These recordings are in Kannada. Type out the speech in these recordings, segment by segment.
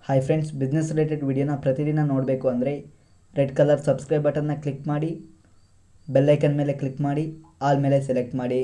ಹಾಯ್ ಫ್ರೆಂಡ್ಸ್ ಬಿಸ್ನೆಸ್ ರಿಲೇಟೆಡ್ ವಿಡಿಯೋನ ಪ್ರತಿದಿನ ನೋಡಬೇಕು ಅಂದರೆ ರೆಡ್ ಕಲರ್ ಸಬ್ಸ್ಕ್ರೈಬ್ ಬಟನ್ನ ಕ್ಲಿಕ್ ಮಾಡಿ ಬೆಲ್ಲೈಕನ್ ಮೇಲೆ ಕ್ಲಿಕ್ ಮಾಡಿ ಆಲ್ ಮೇಲೆ ಸೆಲೆಕ್ಟ್ ಮಾಡಿ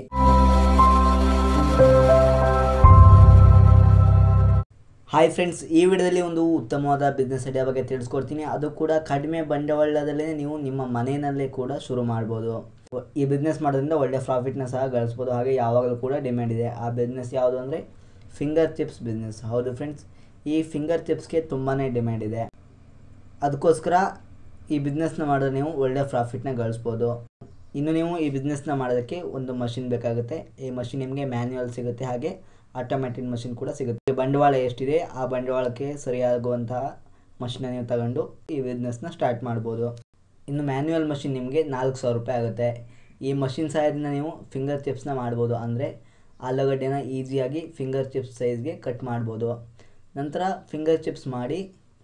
ಹಾಯ್ ಫ್ರೆಂಡ್ಸ್ ಈ ವಿಡಿಯೋದಲ್ಲಿ ಒಂದು ಉತ್ತಮವಾದ ಬಿಸ್ನೆಸ್ ಐಡಿಯಾ ಬಗ್ಗೆ ತಿಳಿಸ್ಕೊಡ್ತೀನಿ ಅದು ಕೂಡ ಕಡಿಮೆ ಬಂಡವಾಳದಲ್ಲೇ ನೀವು ನಿಮ್ಮ ಮನೆಯಲ್ಲೇ ಕೂಡ ಶುರು ಮಾಡ್ಬೋದು ಈ ಬಿಸ್ನೆಸ್ ಮಾಡೋದ್ರಿಂದ ಒಳ್ಳೆ ಪ್ರಾಫಿಟ್ನ ಸಹ ಗಳಿಸ್ಬೋದು ಹಾಗೆ ಯಾವಾಗಲೂ ಕೂಡ ಡಿಮ್ಯಾಂಡ್ ಇದೆ ಆ ಬಿಸ್ನೆಸ್ ಯಾವುದು ಅಂದರೆ ಫಿಂಗರ್ ಚಿಪ್ಸ್ ಬಿಸ್ನೆಸ್ ಹೌದು ಫ್ರೆಂಡ್ಸ್ ಈ ಫಿಂಗರ್ ಚಿಪ್ಸ್ಗೆ ತುಂಬಾ ಡಿಮ್ಯಾಂಡ್ ಇದೆ ಅದಕ್ಕೋಸ್ಕರ ಈ ಬಿಸ್ನೆಸ್ನ ಮಾಡಿದ್ರೆ ನೀವು ಒಳ್ಳೆ ಪ್ರಾಫಿಟ್ನ ಗಳಿಸ್ಬೋದು ಇನ್ನು ನೀವು ಈ ಬಿಸ್ನೆಸ್ನ ಮಾಡೋದಕ್ಕೆ ಒಂದು ಮಷಿನ್ ಬೇಕಾಗುತ್ತೆ ಈ ಮಷಿನ್ ನಿಮಗೆ ಮ್ಯಾನ್ಯುವಲ್ ಸಿಗುತ್ತೆ ಹಾಗೆ ಆಟೋಮ್ಯಾಟಿಕ್ ಮಷಿನ್ ಕೂಡ ಸಿಗುತ್ತೆ ಬಂಡವಾಳ ಎಷ್ಟಿದೆ ಆ ಬಂಡವಾಳಕ್ಕೆ ಸರಿಯಾಗುವಂತಹ ಮಷಿನ್ನ ನೀವು ತಗೊಂಡು ಈ ಬಿಸ್ನೆಸ್ನ ಸ್ಟಾರ್ಟ್ ಮಾಡ್ಬೋದು ಇನ್ನು ಮ್ಯಾನ್ಯುವಲ್ ಮಷಿನ್ ನಿಮಗೆ ನಾಲ್ಕು ಸಾವಿರ ರೂಪಾಯಿ ಆಗುತ್ತೆ ಈ ಮಷಿನ್ ಸಹಾಯದಿಂದ ನೀವು ಫಿಂಗರ್ ಚಿಪ್ಸ್ನ ಮಾಡ್ಬೋದು ಅಂದರೆ ಆಲೂಗಡ್ಡೆನ ಈಸಿಯಾಗಿ ಫಿಂಗರ್ ಚಿಪ್ಸ್ ಸೈಜ್ಗೆ ಕಟ್ ಮಾಡ್ಬೋದು ನಂತರ ಫಿಂಗರ್ ಚಿಪ್ಸ್ ಮಾಡಿ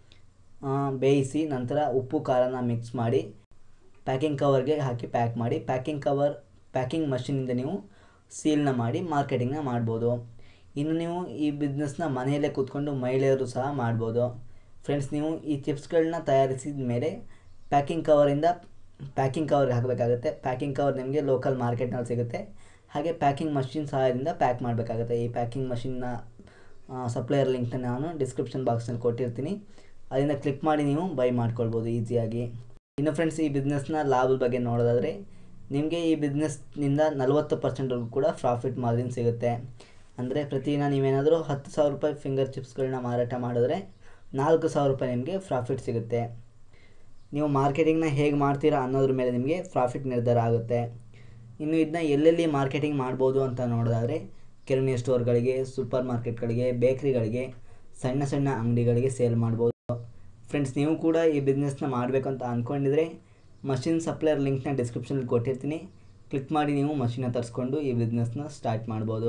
ಬೇಯಿಸಿ ನಂತರ ಉಪ್ಪು ಖಾರನ ಮಿಕ್ಸ್ ಮಾಡಿ ಪ್ಯಾಕಿಂಗ್ ಕವರ್ಗೆ ಹಾಕಿ ಪ್ಯಾಕ್ ಮಾಡಿ ಪ್ಯಾಕಿಂಗ್ ಕವರ್ ಪ್ಯಾಕಿಂಗ್ ಮಷಿನಿಂದ ನೀವು ಸೀಲ್ನ ಮಾಡಿ ಮಾರ್ಕೆಟಿಂಗ್ನ ಮಾಡ್ಬೋದು ಇನ್ನು ನೀವು ಈ ಬಿಸ್ನೆಸ್ನ ಮನೆಯಲ್ಲೇ ಕೂತ್ಕೊಂಡು ಮಹಿಳೆಯರು ಸಹ ಮಾಡ್ಬೋದು ಫ್ರೆಂಡ್ಸ್ ನೀವು ಈ ಚಿಪ್ಸ್ಗಳನ್ನ ತಯಾರಿಸಿದ ಮೇಲೆ ಪ್ಯಾಕಿಂಗ್ ಕವರಿಂದ ಪ್ಯಾಕಿಂಗ್ ಕವರ್ಗೆ ಹಾಕಬೇಕಾಗುತ್ತೆ ಪ್ಯಾಕಿಂಗ್ ಕವರ್ ನಿಮಗೆ ಲೋಕಲ್ ಮಾರ್ಕೆಟ್ನಲ್ಲಿ ಸಿಗುತ್ತೆ ಹಾಗೆ ಪ್ಯಾಕಿಂಗ್ ಮಷಿನ್ ಸಹಾಯದಿಂದ ಪ್ಯಾಕ್ ಮಾಡಬೇಕಾಗುತ್ತೆ ಈ ಪ್ಯಾಕಿಂಗ್ ಮಷಿನ್ನ ಸಪ್ಲೈಯರ್ ಲಿಂಕ್ನ ನಾನು ಡಿಸ್ಕ್ರಿಪ್ಷನ್ ಬಾಕ್ಸ್ನಲ್ಲಿ ಕೊಟ್ಟಿರ್ತೀನಿ ಅದರಿಂದ ಕ್ಲಿಕ್ ಮಾಡಿ ನೀವು ಬೈ ಮಾಡ್ಕೊಳ್ಬೋದು ಈಸಿಯಾಗಿ ಇನ್ನು ಫ್ರೆಂಡ್ಸ್ ಈ ಬಿಸ್ನೆಸ್ನ ಲಾಭದ ಬಗ್ಗೆ ನೋಡೋದಾದರೆ ನಿಮಗೆ ಈ ಬಿಸ್ನೆಸ್ನಿಂದ ನಲವತ್ತು ಪರ್ಸೆಂಟ್ವರೆಗೂ ಕೂಡ ಪ್ರಾಫಿಟ್ ಮಾರ್ಜಿನ್ ಸಿಗುತ್ತೆ ಅಂದರೆ ಪ್ರತಿದಿನ ನೀವೇನಾದರೂ ಹತ್ತು ಸಾವಿರ ರೂಪಾಯಿ ಫಿಂಗರ್ ಚಿಪ್ಸ್ಗಳನ್ನ ಮಾರಾಟ ಮಾಡಿದ್ರೆ ನಾಲ್ಕು ಸಾವಿರ ರೂಪಾಯಿ ನಿಮಗೆ ಪ್ರಾಫಿಟ್ ಸಿಗುತ್ತೆ ನೀವು ಮಾರ್ಕೆಟಿಂಗ್ನ ಹೇಗೆ ಮಾಡ್ತೀರಾ ಅನ್ನೋದ್ರ ಮೇಲೆ ನಿಮಗೆ ಪ್ರಾಫಿಟ್ ನಿರ್ಧಾರ ಆಗುತ್ತೆ ಇನ್ನು ಇದನ್ನ ಎಲ್ಲೆಲ್ಲಿ ಮಾರ್ಕೆಟಿಂಗ್ ಮಾಡ್ಬೋದು ಅಂತ ನೋಡೋದಾದರೆ ಕಿರಾಣಿ ಸ್ಟೋರ್ಗಳಿಗೆ ಸೂಪರ್ ಮಾರ್ಕೆಟ್ಗಳಿಗೆ ಬೇಕ್ರಿಗಳಿಗೆ ಸಣ್ಣ ಸಣ್ಣ ಅಂಗಡಿಗಳಿಗೆ ಸೇಲ್ ಮಾಡ್ಬೋದು ಫ್ರೆಂಡ್ಸ್ ನೀವು ಕೂಡ ಈ ಬಿಸ್ನೆಸ್ನ ಮಾಡಬೇಕು ಅಂತ ಅಂದ್ಕೊಂಡಿದ್ರೆ ಮಷಿನ್ ಸಪ್ಲೈಯರ್ ಲಿಂಕ್ನ ಡಿಸ್ಕ್ರಿಪ್ಷನಲ್ಲಿ ಕೊಟ್ಟಿರ್ತೀನಿ ಕ್ಲಿಕ್ ಮಾಡಿ ನೀವು ಮಷಿನ ತರಿಸ್ಕೊಂಡು ಈ ಬಿಸ್ನೆಸ್ನ ಸ್ಟಾರ್ಟ್ ಮಾಡ್ಬೋದು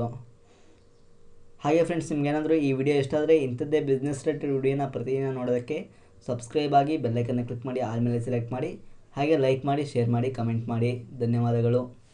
ಹಾಗೆ ಫ್ರೆಂಡ್ಸ್ ನಿಮ್ಗೇನಾದರೂ ಈ ವಿಡಿಯೋ ಇಷ್ಟ ಆದರೆ ಇಂಥದ್ದೇ ಬಿಸ್ನೆಸ್ ರಿಲೇಟೆಡ್ ವಿಡಿಯೋನ ಪ್ರತಿದಿನ ನೋಡೋದಕ್ಕೆ ಸಬ್ಸ್ಕ್ರೈಬ್ ಆಗಿ ಬೆಲ್ಲೈಕನ್ನ ಕ್ಲಿಕ್ ಮಾಡಿ ಆಲ್ ಮೇಲೆ ಸೆಲೆಕ್ಟ್ ಮಾಡಿ ಹಾಗೆ ಲೈಕ್ ಮಾಡಿ ಶೇರ್ ಮಾಡಿ ಕಮೆಂಟ್ ಮಾಡಿ ಧನ್ಯವಾದಗಳು